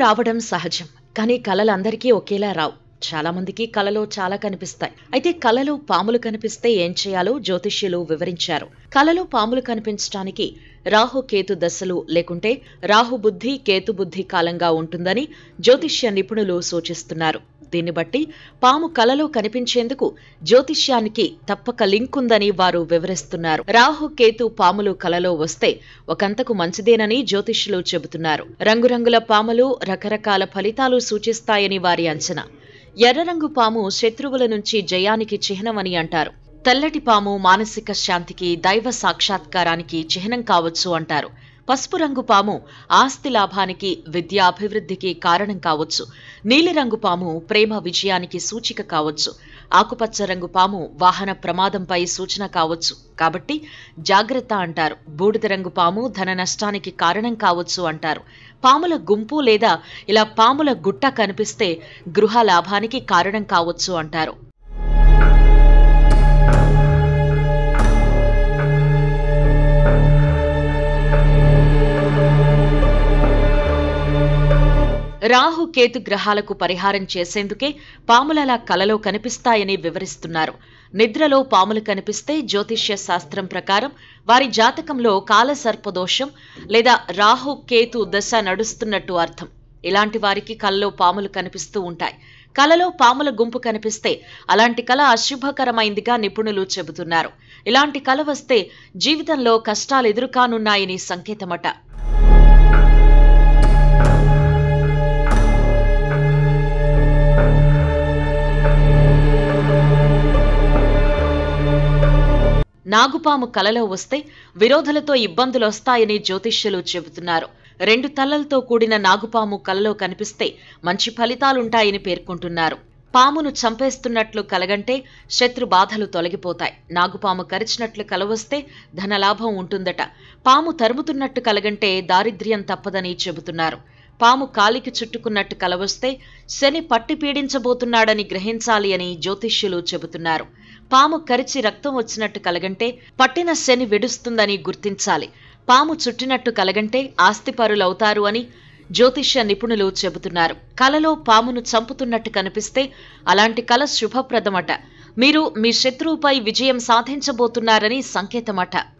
రావడం సహజం కానీ కళలు అందరికీ ఒకేలా రావు చాలా మందికి కలలో చాలా కనిపిస్తాయి అయితే కలలో పాములు కనిపిస్తే ఏం చేయాలో జ్యోతిష్యులు వివరించారు కలలో పాములు కనిపించడానికి రాహు కేతు దశలు లేకుంటే రాహు బుద్ధి కేతు బుద్ధి కాలంగా ఉంటుందని జ్యోతిష్య నిపుణులు సూచిస్తున్నారు దీన్ని బట్టి పాము కలలో కనిపించేందుకు జ్యోతిష్యానికి తప్పక లింక్ ఉందని వారు వివరిస్తున్నారు రాహు కేతు పాములు కలలో వస్తే ఒకంతకు మంచిదేనని జ్యోతిష్యులు చెబుతున్నారు రంగురంగుల పాములు రకరకాల ఫలితాలు సూచిస్తాయని వారి అంచనా ఎర్ర రంగు పాము శత్రువుల నుంచి జయానికి చిహ్నమని అంటారు తెల్లటి పాము మానసిక శాంతికి దైవ సాక్షాత్కారానికి చిహ్నం కావచ్చు అంటారు పసుపు రంగు పాము ఆస్తి లాభానికి విద్యా అభివృద్ధికి కారణం కావచ్చు నీలిరంగు పాము ప్రేమ విజయానికి సూచిక కావచ్చు ఆకుపచ్చ రంగు పాము వాహన ప్రమాదంపై సూచన కావచ్చు కాబట్టి జాగ్రత్త అంటారు బూడిద రంగు పాము ధన నష్టానికి కారణం కావచ్చు అంటారు పాముల గుంపు లేదా ఇలా పాముల గుట్ట కనిపిస్తే గృహ లాభానికి కారణం కావచ్చు అంటారు రాహు కేతు గ్రహాలకు పరిహారం చేసేందుకే పాములలా కలలో కనిపిస్తాయని వివరిస్తున్నారు నిద్రలో పాములు కనిపిస్తే జ్యోతిష్య శాస్త్రం ప్రకారం వారి జాతకంలో కాలసర్పదోషం లేదా రాహు కేతు దశ నడుస్తున్నట్టు అర్థం ఇలాంటి వారికి కలలో పాములు కనిపిస్తూ ఉంటాయి కలలో పాముల గుంపు కనిపిస్తే అలాంటి కళ అశుభకరమైందిగా నిపుణులు చెబుతున్నారు ఇలాంటి కళ వస్తే జీవితంలో కష్టాలు ఎదురుకానున్నాయని సంకేతమట నాగుపాము కలలో వస్తే విరోధులతో ఇబ్బందులు వస్తాయని జ్యోతిష్యులు చెబుతున్నారు రెండు తలలతో కూడిన నాగుపాము కలలో కనిపిస్తే మంచి ఫలితాలుంటాయని పేర్కొంటున్నారు పామును చంపేస్తున్నట్లు కలగంటే శత్రు బాధలు తొలగిపోతాయి నాగుపాము కరిచినట్లు కలవస్తే ధనలాభం ఉంటుందట పాము తరుముతున్నట్టు కలగంటే దారిద్ర్యం తప్పదని చెబుతున్నారు పాము కాలికి చుట్టుకున్నట్టు కలవస్తే శని పట్టి పీడించబోతున్నాడని గ్రహించాలి అని జ్యోతిష్యులు చెబుతున్నారు పాము కరిచి రక్తం వచ్చినట్టు కలగంటే పట్టిన శని విడుస్తుందని గుర్తించాలి పాము చుట్టినట్టు కలగంటే ఆస్తిపరులవుతారు అని జ్యోతిష్య నిపుణులు చెబుతున్నారు కలలో పామును చంపుతున్నట్టు కనిపిస్తే అలాంటి కల శుభప్రదమట మీరు మీ శత్రువుపై విజయం సాధించబోతున్నారని సంకేతమట